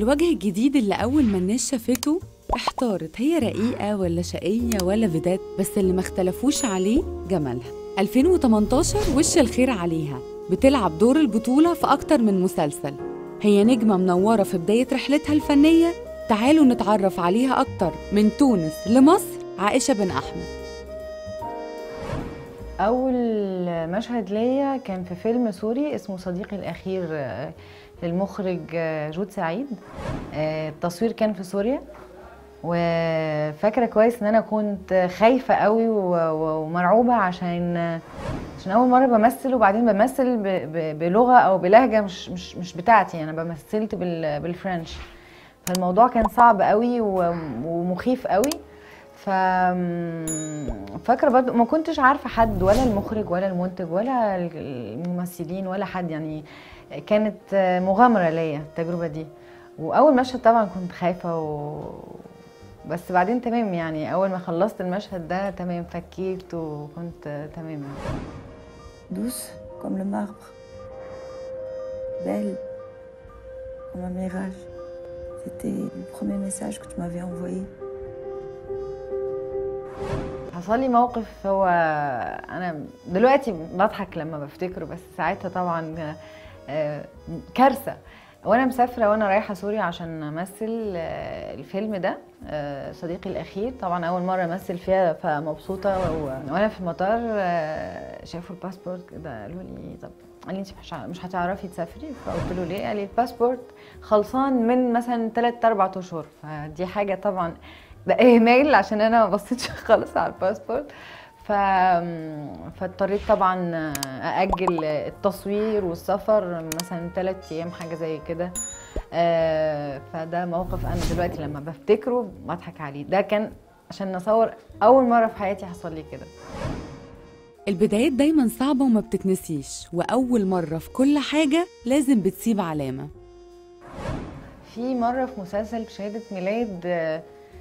الوجه الجديد اللي أول ما الناس شافته احتارت هي رقيقة ولا شقية ولا فيدات بس اللي ما اختلفوش عليه جمالها 2018 وش الخير عليها بتلعب دور البطولة في أكتر من مسلسل هي نجمة منورة في بداية رحلتها الفنية تعالوا نتعرف عليها أكتر من تونس لمصر عائشة بن أحمد اول مشهد ليا كان في فيلم سوري اسمه صديقي الاخير آه، للمخرج آه، جود سعيد آه، التصوير كان في سوريا وفاكره كويس ان انا كنت خايفه قوي و- و- ومرعوبه عشان عشان اول مره بمثل وبعدين بمثل ب- ب- بلغه او بلهجه مش مش مش بتاعتي انا بمثلت بال- بالفرنش فالموضوع كان صعب قوي و- ومخيف قوي ف فاكره برضه ما كنتش عارفه حد ولا المخرج ولا المنتج ولا الممثلين ولا حد يعني كانت مغامره ليا التجربه دي واول مشهد طبعا كنت خايفه و... بس بعدين تمام يعني اول ما خلصت المشهد ده تمام فكيت وكنت تمام يعني. douce comme le marbre, belle comme un mirage. C'était le premier message que tu m'avais envoyé. حصل لي موقف هو انا دلوقتي بضحك لما بفتكره بس ساعتها طبعا آه، كارثه وانا مسافره وانا رايحه سوريا عشان امثل آه، الفيلم ده آه، صديقي الاخير طبعا اول مره امثل فيها فمبسوطه و- وانا في المطار آه، شافوا الباسبورت كده قالوا لي طب قال لي انت مش ع- مش هتعرفي تسافري فقلت له ليه قال لي الباسبورت خلصان من مثلا 3 4 اشهر فدي حاجه طبعا ده اهمال عشان انا ما بصيتش خالص على الباسبورت ف... فاضطريت طبعا ااجل التصوير والسفر مثلا ثلاث ايام حاجه زي كده آه، فده موقف انا دلوقتي لما بفتكره بضحك عليه ده كان عشان نصور اول مره في حياتي حصل لي كده البدايات دايما صعبة وما بتتنسيش وأول مرة في كل حاجة لازم بتسيب علامة في مرة في مسلسل بشهادة ميلاد آه،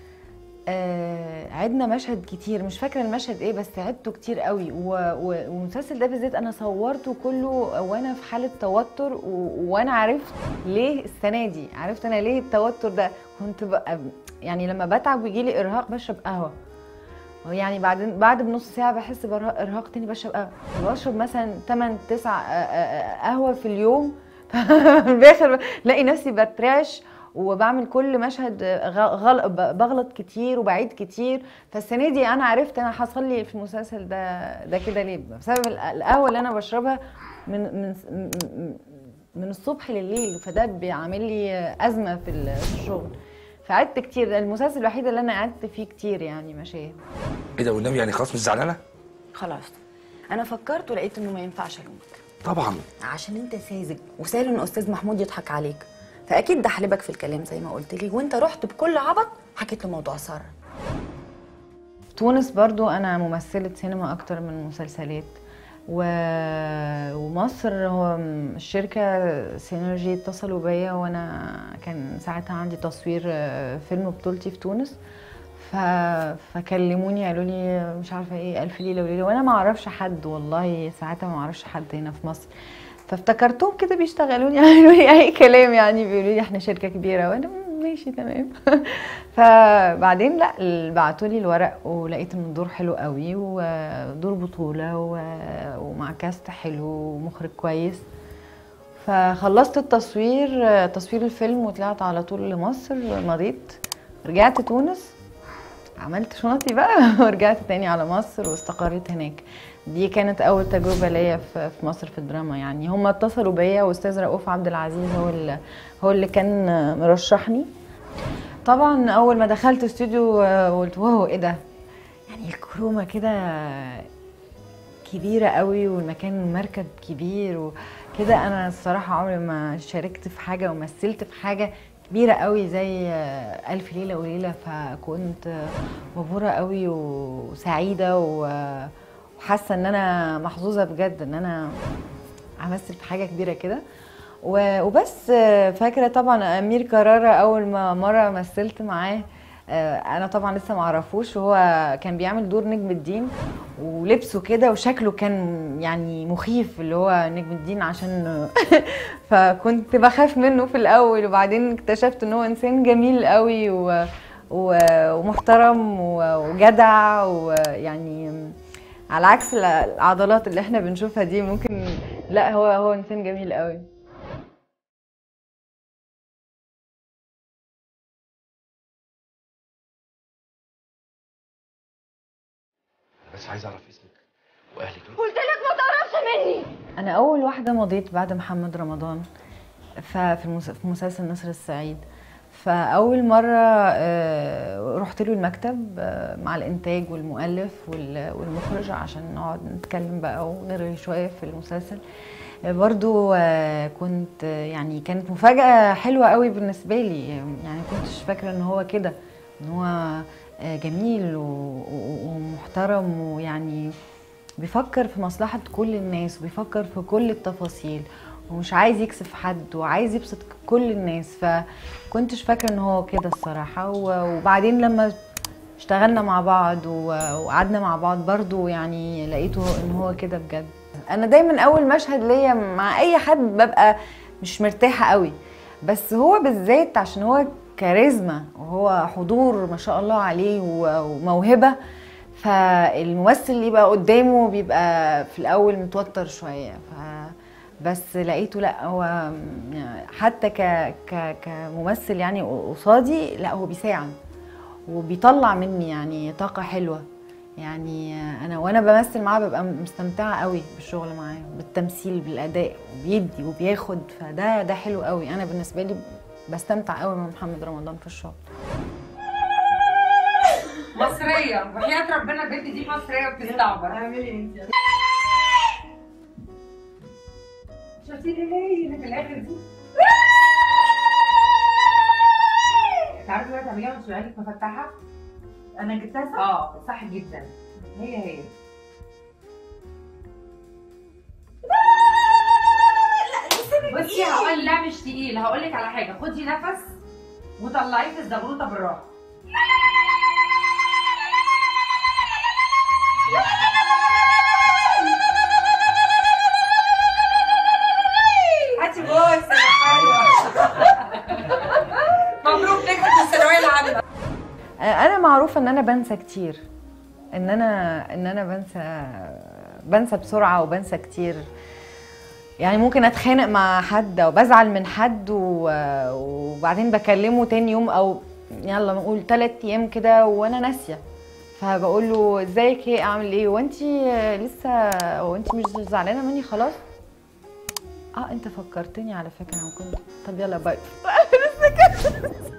آه، عدنا مشهد كتير مش فاكرة المشهد ايه بس عدته كتير قوي و- و- والمسلسل ده بالذات انا صورته كله وانا في حالة توتر و- وانا عرفت ليه السنة دي عرفت انا ليه التوتر ده كنت بقى يعني لما بتعب ويجيلي ارهاق بشرب قهوة يعني بعد بعد بنص ساعة بحس بإرهاق تاني بشرب قهوة بشرب مثلا 8 9 قهوة في اليوم في الاخر بلاقي نفسي بترعش وبعمل كل مشهد غ- غل... ب- بغلط كتير وبعيد كتير فالسنه دي انا عرفت انا حصل لي في المسلسل ده ده كده ليه بسبب ال- القهوه اللي انا بشربها من من م- م- من الصبح لليل فده بيعمل لي ازمه في ال- في الشغل فقعدت كتير ده المسلسل الوحيد اللي انا قعدت فيه كتير يعني مشاهد ايه ده والنبي يعني خلاص مش زعلانه؟ خلاص انا فكرت ولقيت انه ما ينفعش الومك طبعا عشان انت ساذج وسهل ان استاذ محمود يضحك عليك فاكيد ده حلبك في الكلام زي ما قلت لي وانت رحت بكل عبط حكيت له موضوع ساره تونس برضو انا ممثله سينما اكتر من مسلسلات و... ومصر هو م- الشركه سينرجي اتصلوا بيا وانا كان ساعتها عندي تصوير آه، فيلم بطولتي في تونس ف... فكلموني قالوا لي مش عارفه ايه الف ليله وليله وانا ما اعرفش حد والله ساعتها ما اعرفش حد هنا في مصر فافتكرتهم كده بيشتغلوني قالوا لي اي كلام يعني بيقولوا لي احنا شركه كبيره وانا "مم، ماشي تمام فبعدين لا بعتوا لي الورق ولقيت ان الدور حلو قوي ودور بطوله و- ومع كاست حلو ومخرج كويس فخلصت التصوير تصوير الفيلم وطلعت على طول لمصر مضيت رجعت تونس عملت شنطي بقى ورجعت تاني على مصر واستقريت هناك دي كانت اول تجربه ليا في في مصر في الدراما يعني هم اتصلوا بيا واستاذ رؤوف عبد العزيز هو اللي هو اللي كان مرشحني طبعا اول ما دخلت استوديو آه، قلت واو ايه ده يعني الكرومه كده كبيره قوي والمكان مركب كبير وكده انا الصراحه عمري ما شاركت في حاجه ومثلت في حاجه كبيره قوي زي آه، الف ليله وليله فكنت آه، مبهوره قوي وسعيده و- وحاسه ان انا محظوظه بجد ان انا همثل في حاجه كبيره كده و- وبس آه، فاكره طبعا امير كرارة اول ما مره مثلت معاه آه، انا طبعا لسه ما اعرفوش وهو كان بيعمل دور نجم الدين ولبسه كده وشكله كان يعني مخيف اللي هو نجم الدين عشان فكنت بخاف منه في الاول وبعدين اكتشفت ان هو انسان جميل قوي و... و... ومحترم و... وجدع ويعني على عكس العضلات اللي احنا بنشوفها دي ممكن لا هو هو انسان جميل قوي بس عايز اعرف اسمك واهلك انا اول واحده مضيت بعد محمد رمضان ففي المس- في مسلسل نسر السعيد فاول مره آه، رحت له المكتب آه، مع الانتاج والمؤلف وال- والمخرج عشان نقعد نتكلم بقى ونرغي شويه في المسلسل آه، برضو آه، كنت آه، يعني كانت مفاجاه حلوه قوي بالنسبه لي يعني كنتش فاكره ان هو كده ان هو آه، جميل و- و- ومحترم ويعني بيفكر في مصلحة كل الناس وبيفكر في كل التفاصيل ومش عايز يكسف حد وعايز يبسط كل الناس فكنتش فاكرة ان هو كده الصراحة و- وبعدين لما اشتغلنا مع بعض و- وقعدنا مع بعض برضو يعني لقيته ان هو كده بجد انا دايما اول مشهد ليا مع اي حد ببقى مش مرتاحة قوي بس هو بالذات عشان هو كاريزما وهو حضور ما شاء الله عليه و- وموهبة فالممثل اللي يبقى قدامه بيبقى في الاول متوتر شويه ف بس لقيته لا هو حتى ك ك كممثل يعني قصادي لا هو بيساعد وبيطلع مني يعني طاقه حلوه يعني انا وانا بمثل معاه ببقى مستمتعه قوي بالشغل معاه بالتمثيل بالاداء وبيدي وبياخد فده ده حلو قوي انا بالنسبه لي بستمتع قوي مع محمد رمضان في الشغل مصرية وحياة ربنا البنت دي مصرية وبتستعبر اعملي انت شفتي ليه اللي في الاخر دي؟ تعرفي بقى تعمليها وانت عينك مفتحة؟ انا جبتها صح؟ اه صح جدا هي هي بصي هقول لا مش تقيل هقول لك على حاجة خدي نفس وطلعيه في الزغروطة بالراحة هاتي فويس مبروك نجحت في الثانوية العامة انا معروفه ان انا بنسى كتير ان انا ان انا بنسى بنسى بسرعه وبنسى كتير يعني ممكن اتخانق مع حد او بزعل من حد و... وبعدين بكلمه تاني يوم او يلا نقول ثلاث ايام كده وانا ناسيه فبقول له ازيك ايه اعمل ايه وانتي لسه وانتي مش زعلانه مني خلاص اه انت فكرتني على فكره انا كنت طب يلا باي